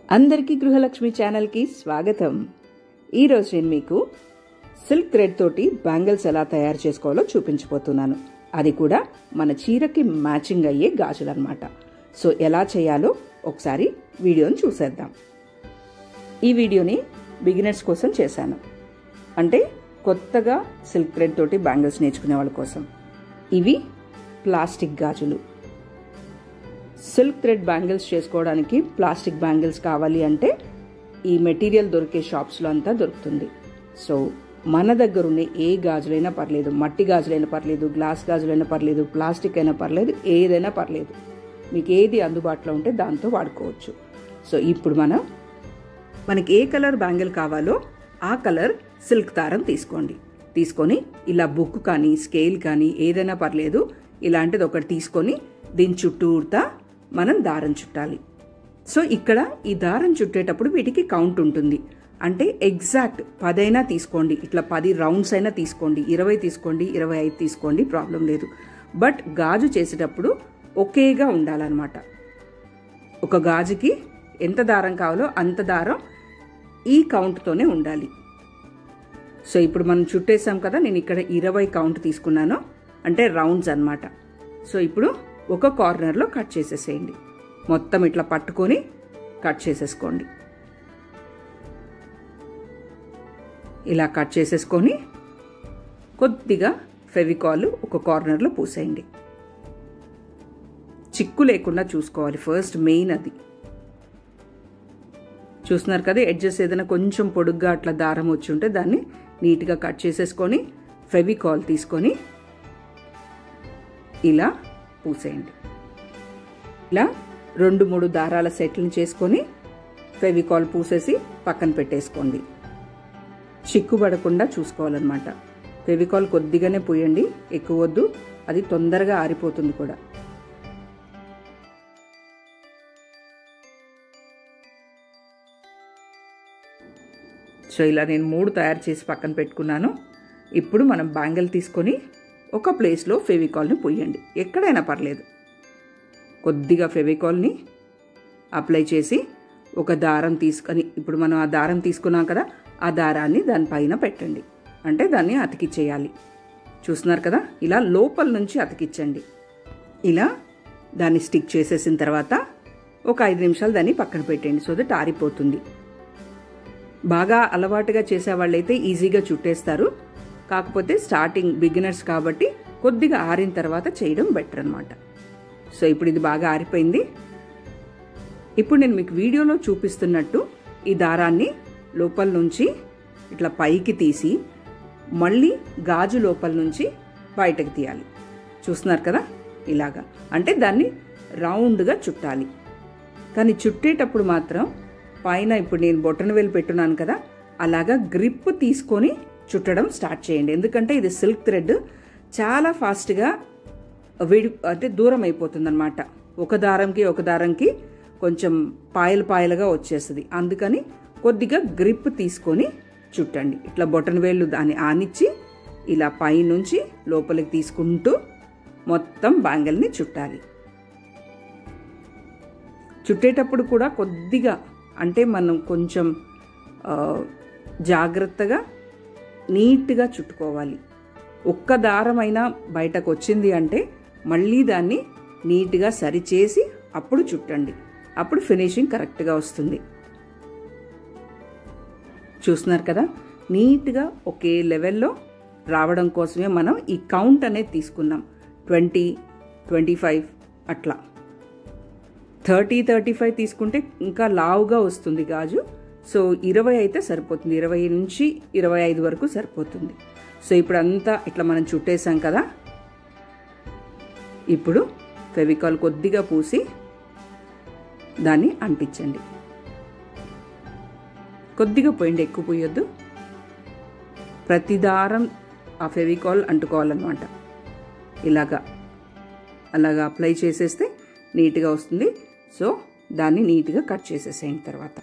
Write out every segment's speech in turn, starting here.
అందరికీ గృహలక్ష్మి ఛానల్కి స్వాగతం ఈరోజు నేను మీకు సిల్క్ థ్రెడ్ తోటి బ్యాంగిల్స్ ఎలా తయారు చేసుకోవాలో చూపించబోతున్నాను అది కూడా మన చీరకి మ్యాచింగ్ అయ్యే గాజులు అనమాట సో ఎలా చేయాలో ఒకసారి వీడియోని చూసేద్దాం ఈ వీడియోని బిగినర్స్ కోసం చేశాను అంటే కొత్తగా సిల్క్ థ్రెడ్ తోటి బ్యాంగిల్స్ నేర్చుకునే వాళ్ళ కోసం ఇవి ప్లాస్టిక్ గాజులు సిల్క్ థ్రెడ్ బ్యాంగిల్స్ చేసుకోవడానికి ప్లాస్టిక్ బ్యాంగిల్స్ కావాలి అంటే ఈ మెటీరియల్ దొరికే షాప్స్లో అంతా దొరుకుతుంది సో మన దగ్గర ఉన్న ఏ గాజులైనా పర్లేదు మట్టి గాజులైనా పర్లేదు గ్లాస్ గాజులైనా పర్లేదు ప్లాస్టిక్ అయినా పర్లేదు ఏదైనా పర్లేదు మీకు ఏది అందుబాటులో ఉంటే దాంతో వాడుకోవచ్చు సో ఇప్పుడు మనం మనకి ఏ కలర్ బ్యాంగిల్ కావాలో ఆ కలర్ సిల్క్ దారం తీసుకోండి తీసుకొని ఇలా బుక్ కానీ స్కేల్ కానీ ఏదైనా పర్లేదు ఇలాంటిది ఒకటి తీసుకొని దీని చుట్టూతా మనం దారం చుట్టాలి సో ఇక్కడ ఈ దారం చుట్టేటప్పుడు వీటికి కౌంట్ ఉంటుంది అంటే ఎగ్జాక్ట్ పదైనా తీసుకోండి ఇట్లా పది రౌండ్స్ అయినా తీసుకోండి ఇరవై తీసుకోండి ఇరవై ఐదు తీసుకోండి ప్రాబ్లం లేదు బట్ గాజు చేసేటప్పుడు ఒకేగా ఉండాలన్నమాట ఒక గాజుకి ఎంత దారం కావాలో అంత దారం ఈ కౌంట్తోనే ఉండాలి సో ఇప్పుడు మనం చుట్టేసాం కదా నేను ఇక్కడ ఇరవై కౌంట్ తీసుకున్నాను అంటే రౌండ్స్ అనమాట సో ఇప్పుడు ఒక కార్నర్లో కట్ చేసేసేయండి మొత్తం ఇట్లా పట్టుకొని కట్ చేసేసుకోండి ఇలా కట్ చేసేసుకొని కొద్దిగా ఫెవికాల్ ఒక కార్నర్లో పూసేయండి చిక్కు లేకుండా చూసుకోవాలి ఫస్ట్ మెయిన్ అది చూస్తున్నారు కదా ఎడ్జెస్ ఏదైనా కొంచెం పొడుగ్గా అట్లా దారం వచ్చి ఉంటే దాన్ని నీట్గా కట్ చేసేసుకొని ఫెవికాల్ తీసుకొని ఇలా పూసేయండి ఇలా రెండు మూడు దారాల సెట్లను చేసుకొని ఫెవికాల్ పూసేసి పక్కన పెట్టేసుకోండి చిక్కుబడకుండా చూసుకోవాలన్నమాట ఫెవికాల్ కొద్దిగానే పూయండి ఎక్కువ వద్దు అది తొందరగా ఆరిపోతుంది కూడా సో ఇలా నేను మూడు తయారు చేసి పక్కన పెట్టుకున్నాను ఇప్పుడు మనం బ్యాంగిల్ తీసుకొని ఒక ప్లేస్లో ఫెవికాల్ని పొయ్యండి ఎక్కడైనా పర్లేదు కొద్దిగా ఫెవికాల్ని అప్లై చేసి ఒక దారం తీసుకొని ఇప్పుడు మనం ఆ దారం తీసుకున్నాం కదా ఆ దారాన్ని దానిపైన పెట్టండి అంటే దాన్ని అతికిచ్చేయాలి చూస్తున్నారు కదా ఇలా లోపల నుంచి అతికిచ్చండి ఇలా దాన్ని స్టిక్ చేసేసిన తర్వాత ఒక ఐదు నిమిషాలు దాన్ని పక్కన పెట్టండి సో దట్ ఆరిపోతుంది బాగా అలవాటుగా చేసేవాళ్ళైతే ఈజీగా చుట్టేస్తారు కాకపోతే స్టార్టింగ్ బిగినర్స్ కాబట్టి కొద్దిగా ఆరిన తర్వాత చేయడం బెటర్ అనమాట సో ఇప్పుడు ఇది బాగా ఆరిపోయింది ఇప్పుడు నేను మీకు వీడియోలో చూపిస్తున్నట్టు ఈ దారాన్ని లోపల నుంచి ఇట్లా పైకి తీసి మళ్ళీ గాజు లోపల నుంచి బయటకు తీయాలి చూస్తున్నారు కదా ఇలాగా అంటే దాన్ని రౌండ్గా చుట్టాలి కానీ చుట్టేటప్పుడు మాత్రం పైన ఇప్పుడు నేను బొట్టన వేలు పెట్టున్నాను కదా అలాగా గ్రిప్ తీసుకొని చుట్టడం స్టార్ట్ చేయండి ఎందుకంటే ఇది సిల్క్ థ్రెడ్ చాలా ఫాస్ట్గా విడి అంటే దూరం అయిపోతుంది అనమాట ఒక దారంకి ఒక దారంకి కొంచెం పాయలు పాయలుగా వచ్చేస్తుంది అందుకని కొద్దిగా గ్రిప్ తీసుకొని చుట్టండి ఇట్లా బొటన వేళ్ళు దాన్ని ఆనిచ్చి ఇలా పైనుంచి లోపలికి తీసుకుంటూ మొత్తం బ్యాంగిల్ని చుట్టాలి చుట్టేటప్పుడు కూడా కొద్దిగా అంటే మనం కొంచెం జాగ్రత్తగా నీట్గా చుట్టుకోవాలి ఒక్క దారమైనా బయటకు వచ్చింది అంటే మళ్ళీ దాన్ని నీట్గా సరిచేసి అప్పుడు చుట్టండి అప్పుడు ఫినిషింగ్ కరెక్ట్గా వస్తుంది చూస్తున్నారు కదా నీట్గా ఒకే లెవెల్లో రావడం కోసమే మనం ఈ కౌంట్ అనేది తీసుకున్నాం ట్వంటీ ట్వంటీ ఫైవ్ అట్లా థర్టీ థర్టీ ఫైవ్ తీసుకుంటే ఇంకా లావుగా వస్తుంది గాజు సో ఇరవై అయితే సరిపోతుంది ఇరవై నుంచి ఇరవై ఐదు వరకు సరిపోతుంది సో ఇప్పుడు అంతా ఇట్లా మనం చుట్టేసాం కదా ఇప్పుడు ఫెవికాల్ కొద్దిగా పూసి దాన్ని అంటించండి కొద్దిగా పోయండి ఎక్కువ పోయొద్దు ప్రతి దారం ఆ ఫెవికాల్ అంటుకోవాలన్నమాట ఇలాగా అలాగా అప్లై చేసేస్తే నీట్గా వస్తుంది సో దాన్ని నీట్గా కట్ చేసేసేయండి తర్వాత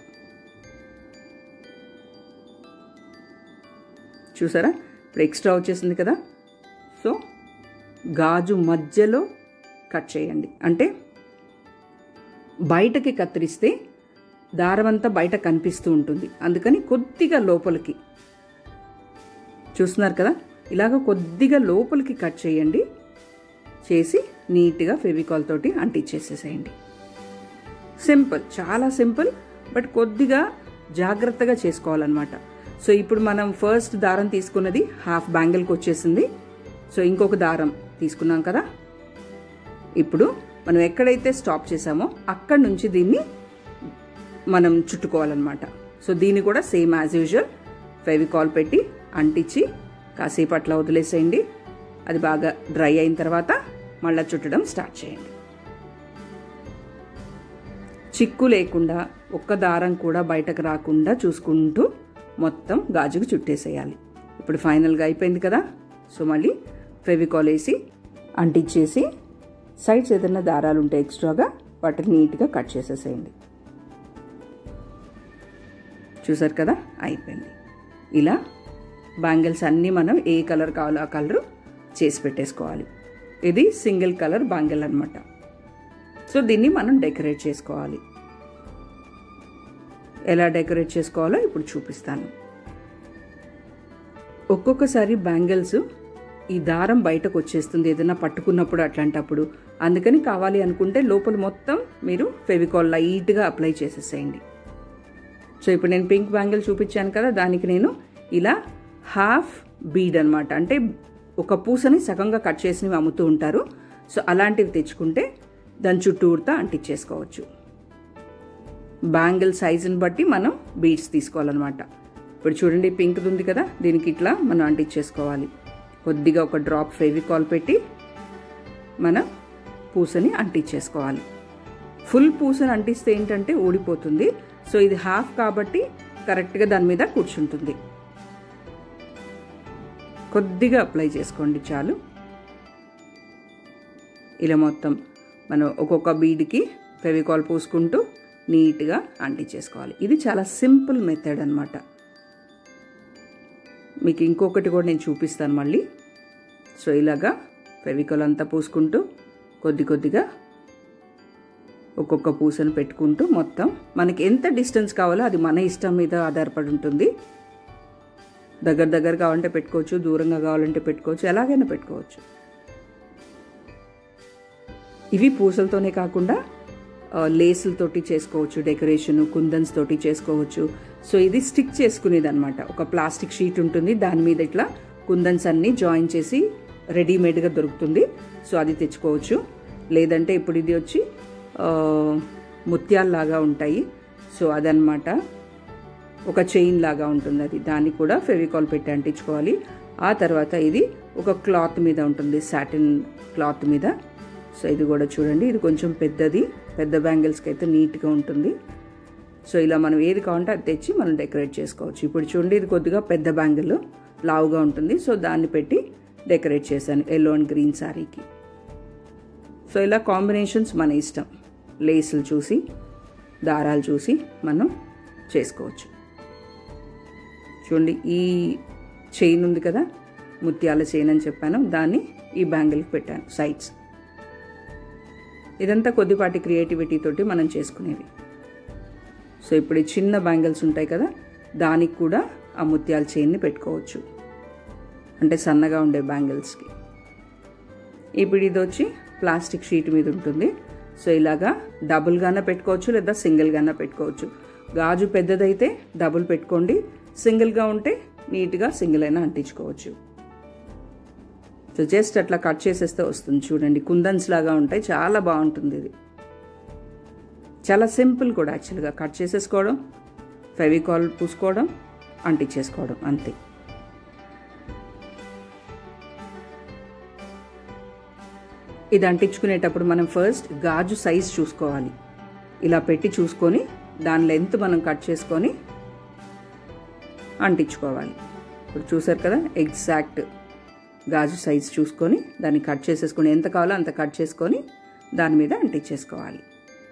చూసారా ఇప్పుడు ఎక్స్ట్రా వచ్చేసింది కదా సో గాజు మధ్యలో కట్ చేయండి అంటే బయటకి కత్తిరిస్తే దారం అంతా బయట కనిపిస్తూ ఉంటుంది అందుకని కొద్దిగా లోపలికి చూస్తున్నారు కదా ఇలాగ కొద్దిగా లోపలికి కట్ చేయండి చేసి నీట్గా ఫెవికాల్ తోటి అంటించేసేసేయండి సింపుల్ చాలా సింపుల్ బట్ కొద్దిగా జాగ్రత్తగా చేసుకోవాలన్నమాట సో ఇప్పుడు మనం ఫస్ట్ దారం తీసుకున్నది హాఫ్ బ్యాంగిల్కి వచ్చేసింది సో ఇంకొక దారం తీసుకున్నాం కదా ఇప్పుడు మనం ఎక్కడైతే స్టాప్ చేసామో అక్కడి నుంచి దీన్ని మనం చుట్టుకోవాలన్నమాట సో దీన్ని కూడా సేమ్ యాజ్ యూజువల్ ఫెవికాల్ పెట్టి అంటించి కాసేపు అట్లా వదిలేసేయండి అది బాగా డ్రై అయిన తర్వాత మళ్ళీ చుట్టడం స్టార్ట్ చేయండి చిక్కు లేకుండా ఒక్క దారం కూడా బయటకు రాకుండా చూసుకుంటూ మొత్తం గాజుకు చుట్టేసేయాలి ఇప్పుడు ఫైనల్గా అయిపోయింది కదా సో మళ్ళీ ఫెవికాల్ వేసి అంటించేసి సైడ్స్ ఏదైనా దారాలు ఉంటే ఎక్స్ట్రాగా వాటిని నీట్గా కట్ చేసేసేయండి చూసారు కదా అయిపోయింది ఇలా బ్యాంగిల్స్ అన్నీ మనం ఏ కలర్ కావాలో ఆ కలర్ చేసి పెట్టేసుకోవాలి ఇది సింగిల్ కలర్ బ్యాంగిల్ అనమాట సో దీన్ని మనం డెకరేట్ చేసుకోవాలి ఎలా డెకరేట్ చేసుకోవాలో ఇప్పుడు చూపిస్తాను ఒక్కొక్కసారి బ్యాంగిల్స్ ఈ దారం బయటకు వచ్చేస్తుంది ఏదైనా పట్టుకున్నప్పుడు అట్లాంటప్పుడు అందుకని కావాలి అనుకుంటే లోపల మొత్తం మీరు ఫెవికాల్ లైట్గా అప్లై చేసేసేయండి సో ఇప్పుడు నేను పింక్ బ్యాంగిల్ చూపించాను కదా దానికి నేను ఇలా హాఫ్ బీడ్ అనమాట అంటే ఒక పూసని సగంగా కట్ చేసినవి అమ్ముతూ ఉంటారు సో అలాంటివి తెచ్చుకుంటే దాని చుట్టూరుతా అంటించేసుకోవచ్చు బ్యాంగిల్ సైజుని బట్టి మనం బీడ్స్ తీసుకోవాలన్నమాట ఇప్పుడు చూడండి పింక్ ఉంది కదా దీనికి ఇట్లా మనం అంటించేసుకోవాలి కొద్దిగా ఒక డ్రాప్ ఫెవికాల్ పెట్టి మనం పూసని అంటించేసుకోవాలి ఫుల్ పూసని అంటిస్తే ఏంటంటే ఊడిపోతుంది సో ఇది హాఫ్ కాబట్టి కరెక్ట్గా దాని మీద కూర్చుంటుంది కొద్దిగా అప్లై చేసుకోండి చాలు ఇలా మొత్తం మనం ఒక్కొక్క బీడ్కి ఫెవికాల్ పూసుకుంటూ నీట్గా అంటించేసుకోవాలి ఇది చాలా సింపుల్ మెథడ్ అనమాట మీకు ఇంకొకటి కూడా నేను చూపిస్తాను మళ్ళీ సో ఇలాగా ఫెవికాల్ అంతా పూసుకుంటూ కొద్ది కొద్దిగా ఒక్కొక్క పూసను పెట్టుకుంటూ మొత్తం మనకి ఎంత డిస్టెన్స్ కావాలో అది మన ఇష్టం మీద ఆధారపడి ఉంటుంది దగ్గర దగ్గర కావాలంటే పెట్టుకోవచ్చు దూరంగా కావాలంటే పెట్టుకోవచ్చు ఎలాగైనా పెట్టుకోవచ్చు ఇవి పూసలతోనే కాకుండా లేసులతోటి చేసుకోవచ్చు డెకరేషన్ కుందన్స్ తోటి చేసుకోవచ్చు సో ఇది స్టిక్ చేసుకునేది అనమాట ఒక ప్లాస్టిక్ షీట్ ఉంటుంది దాని మీద ఇట్లా కుందన్స్ అన్నీ జాయిన్ చేసి రెడీమేడ్గా దొరుకుతుంది సో అది తెచ్చుకోవచ్చు లేదంటే ఇప్పుడు ఇది వచ్చి ముత్యాల్లాగా ఉంటాయి సో అదనమాట ఒక చైన్ లాగా ఉంటుంది అది దాన్ని కూడా ఫెవికాల్ పెట్టి అంటించుకోవాలి ఆ తర్వాత ఇది ఒక క్లాత్ మీద ఉంటుంది సాటిన్ క్లాత్ మీద సో ఇది కూడా చూడండి ఇది కొంచెం పెద్దది పెద్ద బ్యాంగిల్స్కి అయితే నీట్గా ఉంటుంది సో ఇలా మనం ఏది కావాలంటే అది తెచ్చి మనం డెకరేట్ చేసుకోవచ్చు ఇప్పుడు చూడండి ఇది కొద్దిగా పెద్ద బ్యాంగిల్ లావుగా ఉంటుంది సో దాన్ని పెట్టి డెకరేట్ చేశాను ఎల్లో అండ్ గ్రీన్ శారీకి సో ఇలా కాంబినేషన్స్ మన ఇష్టం లేసులు చూసి దారాలు చూసి మనం చేసుకోవచ్చు చూడండి ఈ చైన్ ఉంది కదా ముత్యాల చైన్ అని చెప్పాను దాన్ని ఈ బ్యాంగిల్కి పెట్టాను సైడ్స్ ఇదంతా కొద్దిపాటి క్రియేటివిటీ తోటి మనం చేసుకునేవి సో ఇప్పుడు ఈ చిన్న బ్యాంగిల్స్ ఉంటాయి కదా దానికి కూడా ఆ ముత్యాల చైన్ని పెట్టుకోవచ్చు అంటే సన్నగా ఉండే బ్యాంగిల్స్కి ఇప్పుడు ఇది వచ్చి ప్లాస్టిక్ షీట్ మీద ఉంటుంది సో ఇలాగా డబుల్గానే పెట్టుకోవచ్చు లేదా సింగిల్గానే పెట్టుకోవచ్చు గాజు పెద్దదైతే డబుల్ పెట్టుకోండి సింగిల్గా ఉంటే నీట్గా సింగిల్ అయినా అంటించుకోవచ్చు సో జస్ట్ అట్లా కట్ చేసేస్తే వస్తుంది చూడండి కుందన్స్ లాగా ఉంటాయి చాలా బాగుంటుంది ఇది చాలా సింపుల్ కూడా యాక్చువల్గా కట్ చేసేసుకోవడం ఫెవికాల్ పూసుకోవడం అంటించేసుకోవడం అంతే ఇది అంటించుకునేటప్పుడు మనం ఫస్ట్ గాజు సైజ్ చూసుకోవాలి ఇలా పెట్టి చూసుకొని దాని లెంత్ మనం కట్ చేసుకొని అంటించుకోవాలి ఇప్పుడు చూసారు కదా ఎగ్జాక్ట్ గాజు సైజ్ చూసుకొని దాన్ని కట్ చేసేసుకొని ఎంత కావాలో అంత కట్ చేసుకొని దాని మీద అంటించేసుకోవాలి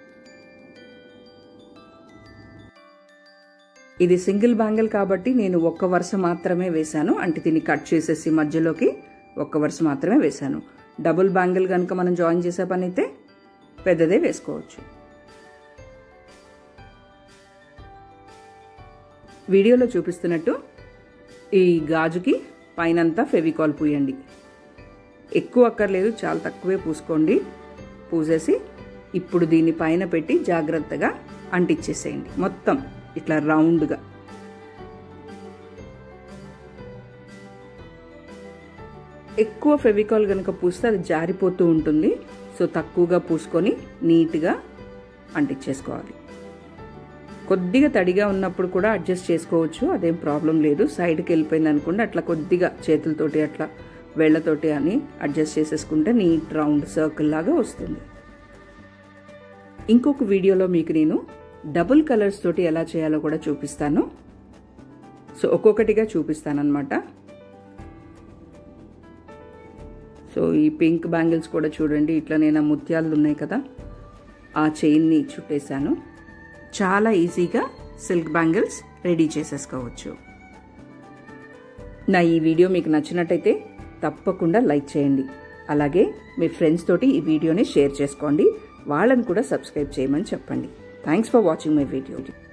ఇది సింగిల్ బ్యాంగిల్ కాబట్టి నేను ఒక్క వరుస మాత్రమే వేశాను అంటే దీన్ని కట్ చేసేసి మధ్యలోకి ఒక్క వరుస మాత్రమే వేశాను డబుల్ బ్యాంగిల్ కనుక మనం జాయిన్ చేసే పని అయితే పెద్దదే వేసుకోవచ్చు వీడియోలో చూపిస్తున్నట్టు ఈ గాజుకి పైనంతా ఫెవికాల్ పూయండి ఎక్కువ అక్కర్లేదు చాలా తక్కువే పూసుకోండి పూసేసి ఇప్పుడు దీన్ని పైన పెట్టి జాగ్రత్తగా అంటించేసేయండి మొత్తం ఇట్లా రౌండ్గా ఎక్కువ ఫెవికాల్ కనుక పూస్తే అది జారిపోతూ ఉంటుంది సో తక్కువగా పూసుకొని నీట్గా అంటించేసుకోవాలి కొద్దిగా తడిగా ఉన్నప్పుడు కూడా అడ్జస్ట్ చేసుకోవచ్చు అదేం ప్రాబ్లం లేదు సైడ్కి వెళ్ళిపోయింది అనుకోండి అట్లా కొద్దిగా చేతులతోటి అట్లా వేళ్లతోటి అని అడ్జస్ట్ చేసేసుకుంటే నీట్ రౌండ్ సర్కిల్ లాగా వస్తుంది ఇంకొక వీడియోలో మీకు నేను డబుల్ కలర్స్ తోటి ఎలా చేయాలో కూడా చూపిస్తాను సో ఒక్కొక్కటిగా చూపిస్తానమాట సో ఈ పింక్ బ్యాంగిల్స్ కూడా చూడండి ఇట్లా నేను ముత్యాలు ఉన్నాయి కదా ఆ చైన్ని చుట్టేశాను చాలా ఈజీగా సిల్క్ బ్యాంగిల్స్ రెడీ చేసేసుకోవచ్చు నా ఈ వీడియో మీకు నచ్చినట్టయితే తప్పకుండా లైక్ చేయండి అలాగే మీ ఫ్రెండ్స్ తోటి ఈ వీడియోని షేర్ చేసుకోండి వాళ్ళని కూడా సబ్స్క్రైబ్ చేయమని చెప్పండి thanks for watching my video